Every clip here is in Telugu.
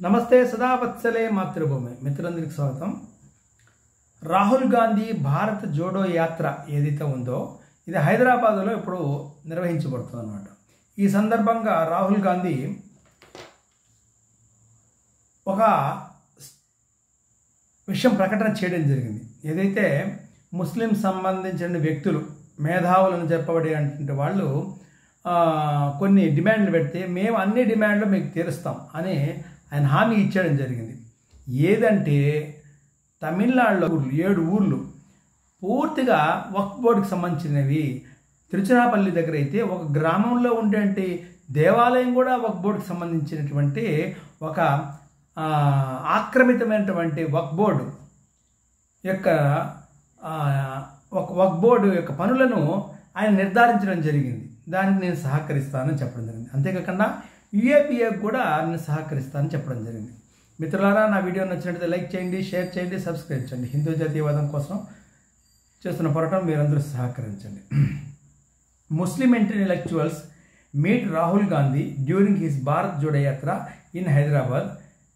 నమస్తే సదావత్సలే మాతృభూమి మిత్రులందరికీ స్వాగతం రాహుల్ గాంధీ భారత్ జోడో యాత్ర ఏదైతే ఉందో ఇది హైదరాబాద్లో ఇప్పుడు నిర్వహించబడుతుంది అనమాట ఈ సందర్భంగా రాహుల్ గాంధీ ఒక విషయం ప్రకటన చేయడం జరిగింది ఏదైతే ముస్లిం సంబంధించిన వ్యక్తులు మేధావులను చెప్పబడేటువంటి వాళ్ళు ఆ, కొన్ని డిమాండ్లు పెడితే మేము అన్ని డిమాండ్లు మీకు తీరుస్తాం అని ఆయన హామీ ఇచ్చడం జరిగింది ఏదంటే తమిళనాడులో ఊర్లు ఏడు ఊర్లు పూర్తిగా వక్ఫ్ బోర్డుకి సంబంధించినవి తిరుచిరాపల్లి దగ్గర అయితే ఒక గ్రామంలో ఉండేటువంటి దేవాలయం కూడా వక్ఫ్ బోర్డుకి సంబంధించినటువంటి ఒక ఆ, ఆక్రమితమైనటువంటి వక్ఫ్ బోర్డు యొక్క ఆ, ఒక వక్ బోర్డు యొక్క పనులను ఆయన నిర్ధారించడం జరిగింది దానికి నేను సహకరిస్తానని చెప్పడం జరిగింది అంతేకాకుండా యుఏపిఏకి కూడా నేను సహకరిస్తానని చెప్పడం జరిగింది మిత్రులారా నా వీడియో నచ్చినట్లయితే లైక్ చేయండి షేర్ చేయండి సబ్స్క్రైబ్ చేయండి హిందూ జాతీయవాదం కోసం చేస్తున్న పోరాటం మీరందరూ సహకరించండి Muslim intellectuals meet Rahul Gandhi during his Bharat Jodo Yatra in Hyderabad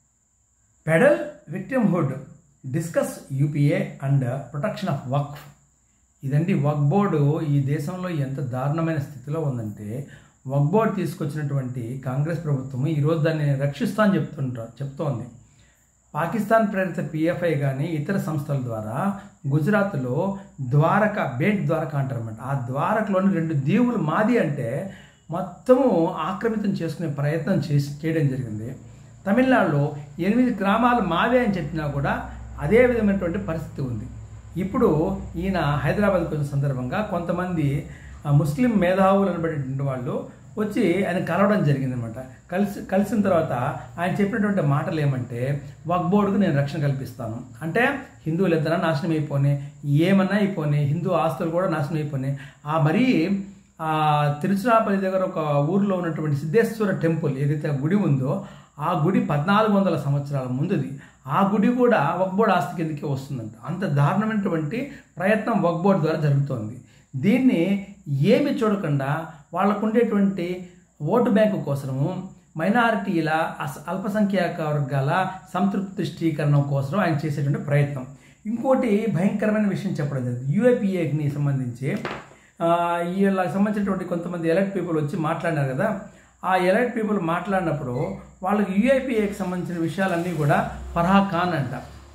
peddle victimhood discuss UPA and protection of Waqf ఇదండి వక్ బోర్డు ఈ దేశంలో ఎంత దారుణమైన స్థితిలో ఉందంటే వక్ బోర్డు తీసుకొచ్చినటువంటి కాంగ్రెస్ ప్రభుత్వం ఈరోజు దాన్ని రక్షిస్తా అని చెప్తుంటారు చెప్తోంది పాకిస్తాన్ ప్రేరిత పిఎఫ్ఐ కానీ ఇతర సంస్థల ద్వారా గుజరాత్లో ద్వారక బేట్ ద్వారక అంటారన్నమాట ఆ ద్వారకలోని రెండు దీవులు మాది అంటే మొత్తము ఆక్రమితం చేసుకునే ప్రయత్నం చేసి చేయడం జరిగింది తమిళనాడులో ఎనిమిది గ్రామాలు మావే అని చెప్పినా కూడా అదే విధమైనటువంటి పరిస్థితి ఉంది ఇప్పుడు ఈయన హైదరాబాద్కి వచ్చిన సందర్భంగా కొంతమంది ఆ, ముస్లిం మేధావులు అనబడేటువంటి వాళ్ళు వచ్చి ఆయన కలవడం జరిగిందనమాట కలిసి కలిసిన తర్వాత ఆయన చెప్పినటువంటి మాటలు ఏమంటే వక్ బోర్డుకు నేను రక్షణ కల్పిస్తాను అంటే హిందువులు ఎంతనా నాశనం అయిపోయి ఏమన్నా అయిపోయి హిందూ ఆస్తులు కూడా నాశనం అయిపోయి ఆ మరీ ఆ తిరుచిరాపల్లి దగ్గర ఒక ఊరిలో ఉన్నటువంటి సిద్ధేశ్వర టెంపుల్ ఏదైతే గుడి ఉందో ఆ గుడి పద్నాలుగు వందల సంవత్సరాల ముందుది ఆ గుడి కూడా వక్బోర్డ్ ఆస్తి కిందకి వస్తుందంట అంత దారుణమైనటువంటి ప్రయత్నం వక్బోర్డ్ ద్వారా జరుగుతోంది దీన్ని ఏమి చూడకుండా వాళ్ళకు ఉండేటువంటి ఓటు బ్యాంకు కోసము మైనారిటీల అస అల్పసంఖ్యాక వర్గాల సంతృప్తిష్టీకరణ కోసం ఆయన చేసేటువంటి ప్రయత్నం ఇంకోటి భయంకరమైన విషయం చెప్పడం జరిగింది యూఏపీఏకి సంబంధించి ఆ, వీళ్ళకి సంబంధించినటువంటి కొంతమంది ఎలక్ట్ పీపుల్ వచ్చి మాట్లాడినారు కదా ఆ ఎలక్ట్ పీపుల్ మాట్లాడినప్పుడు వాళ్ళకి యూఐపీఏకి సంబంధించిన విషయాలన్నీ కూడా ఫర్హా ఖాన్ అంట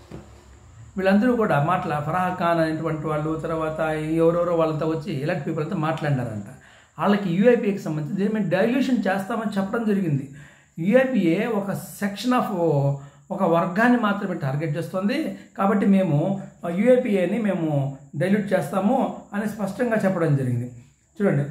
వీళ్ళందరూ కూడా మాట్లా ఫర్హా ఖాన్ అనేటువంటి వాళ్ళు తర్వాత ఎవరెవరో వాళ్ళంతా వచ్చి ఎలక్ట్ పీపుల్ అంతా మాట్లాడినారంట వాళ్ళకి యూఐపీఏకి సంబంధించి దీన్ని మేము డైల్యూషన్ చేస్తామని చెప్పడం జరిగింది యూఐపీఏ ఒక సెక్షన్ ఆఫ్ ఒక వర్గాన్ని మాత్రమే టార్గెట్ చేస్తుంది కాబట్టి మేము యూఏపీఏని మేము డైల్యూట్ చేస్తాము అని స్పష్టంగా చెప్పడం జరిగింది చూడండి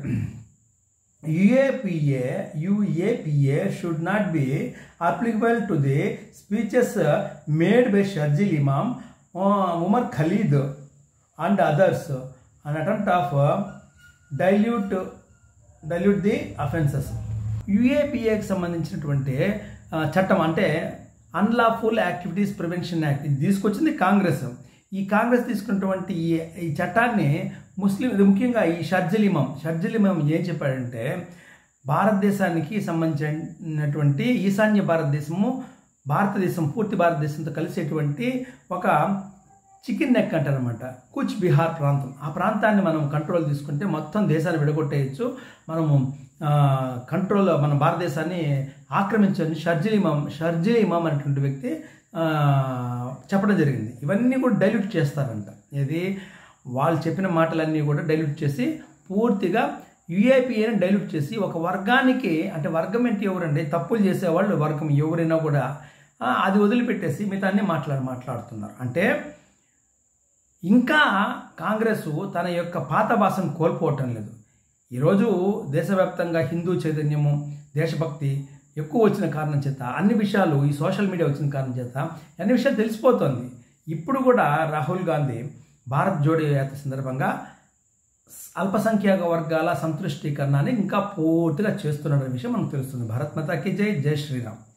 UAPA, UAPA should not be applicable to the speeches uh, made by Sharjil Imam, uh, Umar Khalid and others an attempt of uh, dilute dilute the offences. యుఏపిఏకి సంబంధించినటువంటి ఆ, చట్టం అంటే అన్లాఫుల్ యాక్టివిటీస్ ప్రివెన్షన్ యాక్ట్ ఇది తీసుకొచ్చింది కాంగ్రెస్ ఈ కాంగ్రెస్ తీసుకున్నటువంటి ఈ ఈ చట్టాన్ని ముస్లిం ఇది ముఖ్యంగా ఈ షర్జల్ ఇమాం షర్జల్ ఇమాం ఏం చెప్పాడంటే భారతదేశానికి సంబంధించినటువంటి ఈశాన్య భారతదేశము భారతదేశం పూర్తి భారతదేశంతో కలిసేటువంటి ఒక చికెన్ నెక్ అంటారనమాట కూచ్ బీహార్ ప్రాంతం ఆ ప్రాంతాన్ని మనం కంట్రోల్ తీసుకుంటే మొత్తం దేశాన్ని విడగొట్టేయచ్చు మనము ఆ, కంట్రోల్ మన భారతదేశాన్ని ఆక్రమించని షర్జిల్ ఇమాం షర్జిల్ ఇమాం అనేటువంటి వ్యక్తి ఆ, చెప్పడం జరిగింది ఇవన్నీ కూడా డైల్యూట్ చేస్తారంట ఇది వాళ్ళు చెప్పిన మాటలన్నీ కూడా డైల్యూట్ చేసి పూర్తిగా యుఏపిఏని డైల్యూట్ చేసి ఒక వర్గానికి అంటే వర్గం ఏంటి ఎవరండి తప్పులు చేసేవాళ్ళు వర్గం ఎవరైనా కూడా ఆ, అది వదిలిపెట్టేసి మిగతా అన్ని మాట్లాడి మాట్లాడుతున్నారు అంటే ఇంకా కాంగ్రెస్ తన యొక్క పాత భాషను కోల్పోవటం లేదు ఈరోజు దేశవ్యాప్తంగా హిందూ చైతన్యము దేశభక్తి ఎక్కువ వచ్చిన కారణం చేత అన్ని విషయాలు ఈ సోషల్ మీడియా వచ్చిన కారణం చేత అన్ని విషయాలు తెలిసిపోతుంది ఇప్పుడు కూడా రాహుల్ గాంధీ భారత్ జోడో యాత్ర సందర్భంగా అల్పసంఖ్యాక వర్గాల సంతృష్టీకరణని ఇంకా పూర్తిగా చేస్తున్న విషయం మనకు తెలుస్తుంది భారత్ మాతాకి జై జై శ్రీరామ్